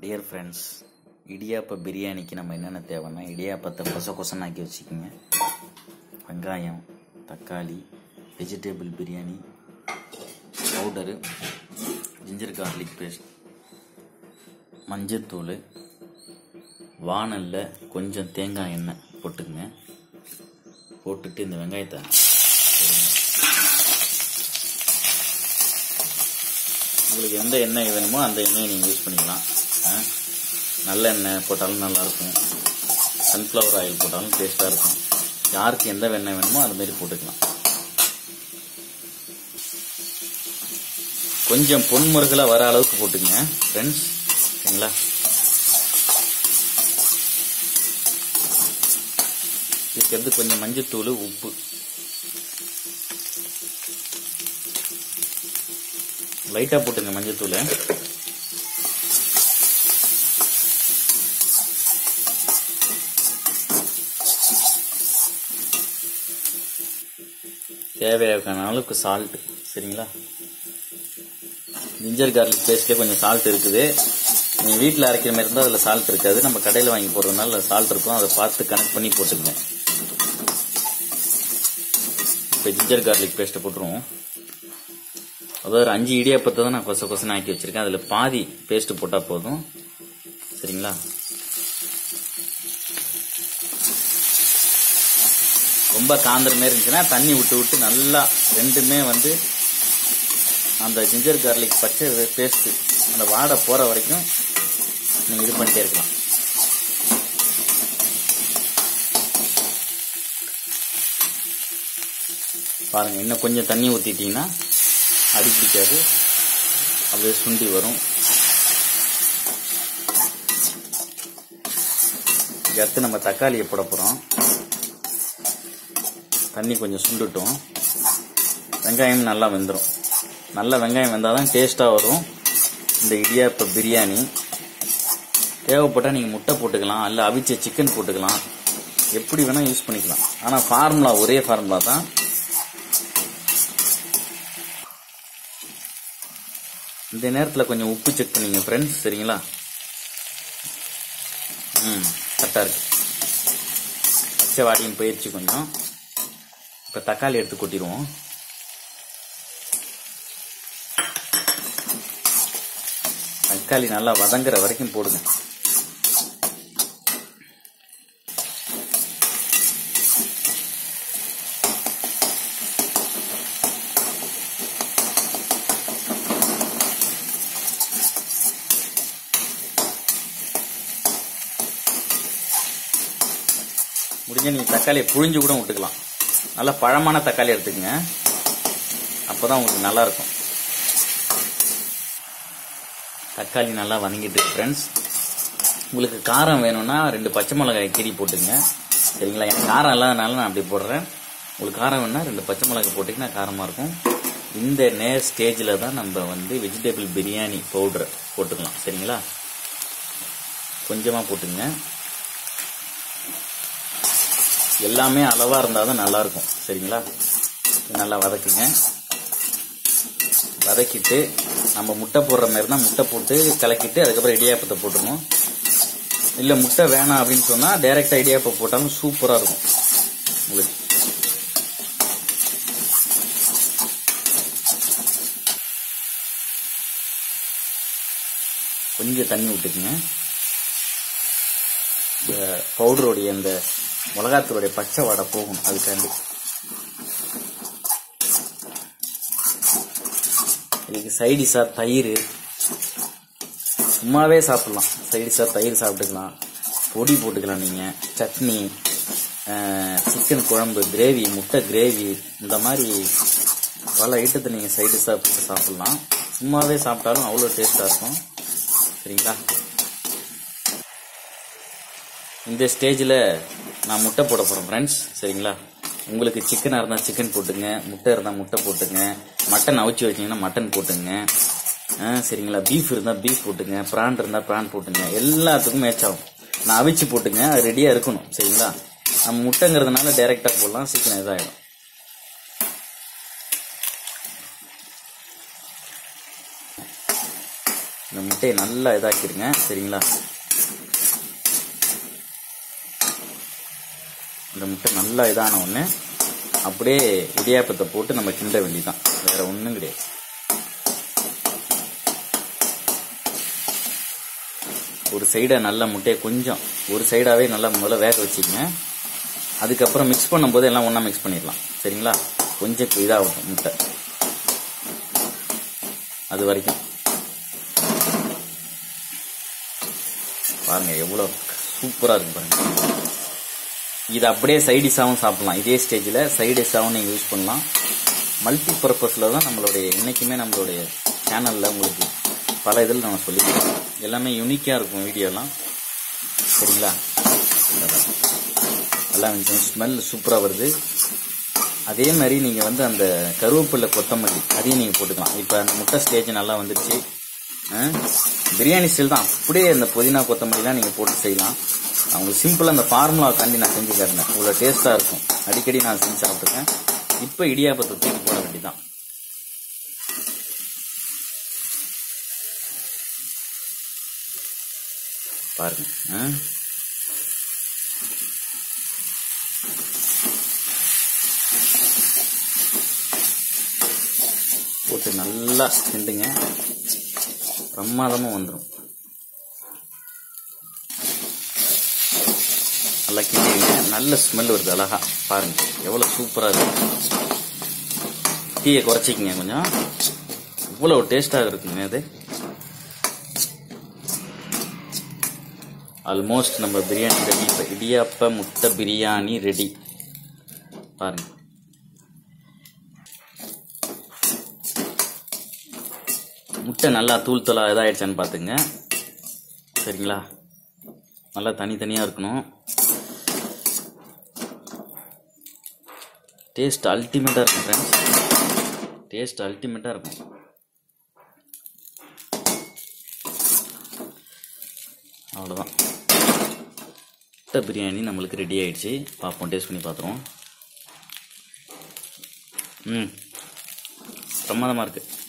Dear friends இடியாப்ப பிரியாணிக்கு நம்ம என்னென்ன தேவைன்னா இடியாப்பத்தை கொச கொசனாக்கி வச்சுக்கோங்க வெங்காயம் தக்காளி vegetable biryani powder ginger garlic paste மஞ்சத்தூள் வானலில் கொஞ்சம் தேங்காய் எண்ணெய் போட்டுக்குங்க போட்டுட்டு இந்த வெங்காயத்தை போடுங்க உங்களுக்கு எந்த எண்ணெய் வேணுமோ அந்த எண்ணெயை நீங்கள் யூஸ் பண்ணிக்கலாம் ஆ? நல்ல எண்ணெய் போட்டாலும் நல்லாயிருக்கும் சன்ஃப்ளவர் ஆயில் போட்டாலும் டேஸ்ட்டாக இருக்கும் யாருக்கு எந்த எண்ணெய் வேணுமோ அது மாதிரி போட்டுக்கலாம் கொஞ்சம் பொன்முருகலாக வர அளவுக்கு போட்டுங்க ஃப்ரெண்ட்ஸ் சரிங்களா இதுக்கு வந்து கொஞ்சம் மஞ்சத்தூள் உப்பு லைட்டாக போட்டுங்க மஞ்சத்தூள் தேவையான அளவுக்கு சால்ட் சரிங்களா ஜிஞ்சர் கார்லிக் பேஸ்ட்லேயே கொஞ்சம் சால்ட் இருக்குது நீங்கள் வீட்டில் அரைக்கிற மாதிரி இருந்தால் அதில் சால்ட் இருக்காது நம்ம கடையில் வாங்கி போடுறதுனால சால்ட் இருக்கும் அதை பார்த்து கனெக்ட் பண்ணி போட்டுக்கங்க இப்போ ஜிஞ்சர் கார்லிக் பேஸ்ட்டை போட்டுருவோம் அதாவது ஒரு அஞ்சு இடியாப்பத்தை தான் நான் கொச கொசன்னு ஆக்கி வச்சிருக்கேன் அதில் பாதி பேஸ்ட் போட்டால் போதும் சரிங்களா ரொம்ப காந்திர மாதிரி இருந்துச்சுன்னா தண்ணி விட்டு விட்டு நல்லா ரெண்டுமே வந்து அந்த ஜிஞ்சர் கார்லிக் பச்சை பேஸ்ட் அந்த வாடை போகிற வரைக்கும் நீங்கள் இது பண்ணிட்டே இருக்கலாம் பாருங்க இன்னும் கொஞ்சம் தண்ணி ஊற்றிட்டீங்கன்னா அடி பிடிக்காது அப்படியே சுண்டி வரும் இதுக்கு அடுத்து நம்ம தக்காளியை போட போகிறோம் தண்ணி கொஞ்சம் சுண்டுட்டும் வெங்காயம் நல்லா வெந்துடும் நல்ல வெங்காயம் வெந்தால் தான் டேஸ்ட்டாக வரும் இந்த இடியாப்ப பிரியாணி தேவைப்பட்டால் நீங்கள் முட்டை போட்டுக்கலாம் அல்ல அவிச்ச சிக்கன் போட்டுக்கலாம் எப்படி வேணால் யூஸ் பண்ணிக்கலாம் ஆனால் ஃபார்முலா ஒரே ஃபார்முலா தான் இந்த நேரத்தில் கொஞ்சம் உப்பு செக் பண்ணிங்க ஃப்ரெண்ட்ஸ் சரிங்களா ம் கரெக்டாக இருக்கு பச்சை வாடியும் போயிடுச்சு கொஞ்சம் இப்போ தக்காளி எடுத்து கொட்டிடுவோம் தக்காளி நல்லா வதங்குற வரைக்கும் போடுங்க முடிஞ்ச நீங்கள் தக்காளியை புழிஞ்சு கூட விட்டுக்கலாம் நல்லா பழமான தக்காளி எடுத்துக்கங்க அப்போ தான் உங்களுக்கு நல்லா இருக்கும் தக்காளி நல்லா வதங்கிட்டு ஃப்ரெண்ட்ஸ் உங்களுக்கு காரம் வேணும்னா ரெண்டு பச்சை மிளகாய் கீரி போட்டுங்க சரிங்களா எனக்கு காரம் இல்லாதனால நான் அப்படி போடுறேன் உங்களுக்கு காரம் வேணும்னா ரெண்டு பச்சை மிளகாய் போட்டிங்கன்னா காரமாக இருக்கும் இந்த நே ஸ்டேஜில் தான் நம்ம வந்து வெஜிடபிள் பிரியாணி பவுடர் போட்டுக்கலாம் சரிங்களா கொஞ்சமாக போட்டுங்க எல்லாமே அளவாக இருந்தால் தான் நல்லாயிருக்கும் சரிங்களா நல்லா வதக்குங்க வதக்கிட்டு நம்ம முட்டை போடுற மாதிரி தான் முட்டை போட்டு கலக்கிட்டு அதுக்கப்புறம் இடியாப்பத்தை போட்டுருணும் இல்லை முட்டை வேணாம் அப்படின்னு சொன்னால் டைரெக்டாக இடியாப்பம் போட்டாலும் சூப்பராக இருக்கும் உங்களுக்கு கொஞ்சம் தண்ணி விட்டுக்குங்க இந்த பவுடருடைய அந்த மிளகாத்தூருடைய பச்சை வாடை போகணும் அதுக்காண்டி இதுக்கு சைடிஷாக தயிர் சும்மாவே சாப்பிட்லாம் சைடிஷாக தயிர் சாப்பிட்டுக்கலாம் பொடி போட்டுக்கலாம் நீங்கள் சட்னி சிக்கன் குழம்பு கிரேவி முட்டை கிரேவி இந்த மாதிரி பல ஐட்டத்தை நீங்கள் சைடிஷாக போட்டு சாப்பிட்லாம் சும்மாவே சாப்பிட்டாலும் அவ்வளோ டேஸ்ட்டாக இருக்கும் சரிங்களா இந்த ஸ்டேஜில் நான் முட்டை போட போகிறேன் ஃப்ரெண்ட்ஸ் சரிங்களா உங்களுக்கு சிக்கனாக இருந்தால் சிக்கன் போட்டுங்க முட்டை இருந்தால் முட்டை போட்டுங்க மட்டன் அவிச்சு வச்சிங்கன்னா மட்டன் போட்டுங்க ஆ, சரிங்களா பீஃப் இருந்தால் பீஃப் போட்டுங்க ப்ரான் இருந்தால் ப்ரான் போட்டுங்க எல்லாத்துக்கும் மேட்ச் ஆகும் நான் அவிச்சு போட்டுங்க அது ரெடியாக இருக்கணும் சரிங்களா நம்ம முட்டைங்கிறதுனால டைரெக்டாக போடலாம் சீக்கிரம் இதாகிடும் இந்த முட்டை முட்டையை நல்லா இதாக்கிடுங்க சரிங்களா இந்த முட்டை நல்லா இதான உடனே அப்படியே இடியாப்பத்தை போட்டு நம்ம கிண்ட வேண்டியதான் வேற ஒன்றும் கிடையாது ஒரு சைடை நல்ல முட்டையை கொஞ்சம் ஒரு சைடாவே நல்லா முதல்ல வேக வச்சுக்கங்க அதுக்கப்புறம் மிக்ஸ் பண்ணும்போது எல்லாம் ஒன்றா மிக்ஸ் பண்ணிடலாம் சரிங்களா கொஞ்சம் இதாகட்டும் முட்டை அது வரைக்கும் பாருங்க எவ்வளோ சூப்பராக இருக்கு பாருங்க இது அப்படியே சைடிஷாகவும் சாப்பிடலாம் இதே ஸ்டேஜில் சைடிஷாகவும் நீங்கள் யூஸ் பண்ணலாம் மல்டி பர்பஸில் தான் நம்மளுடைய என்றைக்குமே நம்மளுடைய சேனலில் உங்களுக்கு பல இதில் நம்ம சொல்லியிருக்கோம் எல்லாமே யூனிக்காக இருக்கும் வீடியோலாம் சரிங்களா எல்லாம் ஸ்மெல் சூப்பராக வருது அதே மாதிரி நீங்கள் வந்து அந்த கருவேப்பிலை கொத்தமல்லி அதையும் நீங்கள் போட்டுக்கலாம் இப்போ அந்த முட்டை ஸ்டேஜ் நல்லா வந்துருச்சு ஆ? பிரியாணி ஸ்டைல் தான் அப்படியே அந்த புதினா கொத்தமல்லிலாம் நீங்கள் போட்டு செய்யலாம் அவங்களுக்கு சிம்பிளாக அந்த ஃபார்முலா காண்டி நான் செஞ்சு காட்டினேன் இவ்வளோ டேஸ்ட்டாக இருக்கும் அடிக்கடி நான் செஞ்சு சாப்பிட்டுருக்கேன் இப்போ இடியாப்பத்தை தூக்கி போட வேண்டியதான் பாருங்க ஆ? போட்டு நல்லா கிண்டுங்க பிரமாதமாக வந்துடும் நல்லா கிண்டிங்க நல்ல ஸ்மெல் வருது அழகா பாருங்க எவ்வளோ சூப்பராக இருக்கு டீயை குறைச்சிக்கிங்க கொஞ்சம் இவ்வளோ டேஸ்ட்டாக இருக்குங்க இது ஆல்மோஸ்ட் நம்ம பிரியாணி ரெடி இப்போ இடியாப்ப முட்டை பிரியாணி ரெடி பாருங்க முட்டை நல்லா தூள் தூளா இதாயிடுச்சான்னு பார்த்துங்க சரிங்களா நல்லா தனித்தனியாக இருக்கணும் டேஸ்ட் அல்டிமேட்டாக இருக்கும் ஃப்ரெண்ட்ஸ் டேஸ்ட் அல்டிமேட்டாக இருக்கும் அவ்வளோதான் முட்டை பிரியாணி நம்மளுக்கு ரெடி ஆயிடுச்சு பார்ப்போம் டேஸ்ட் பண்ணி பார்த்துருவோம் ம் பிரமாதமாக இருக்குது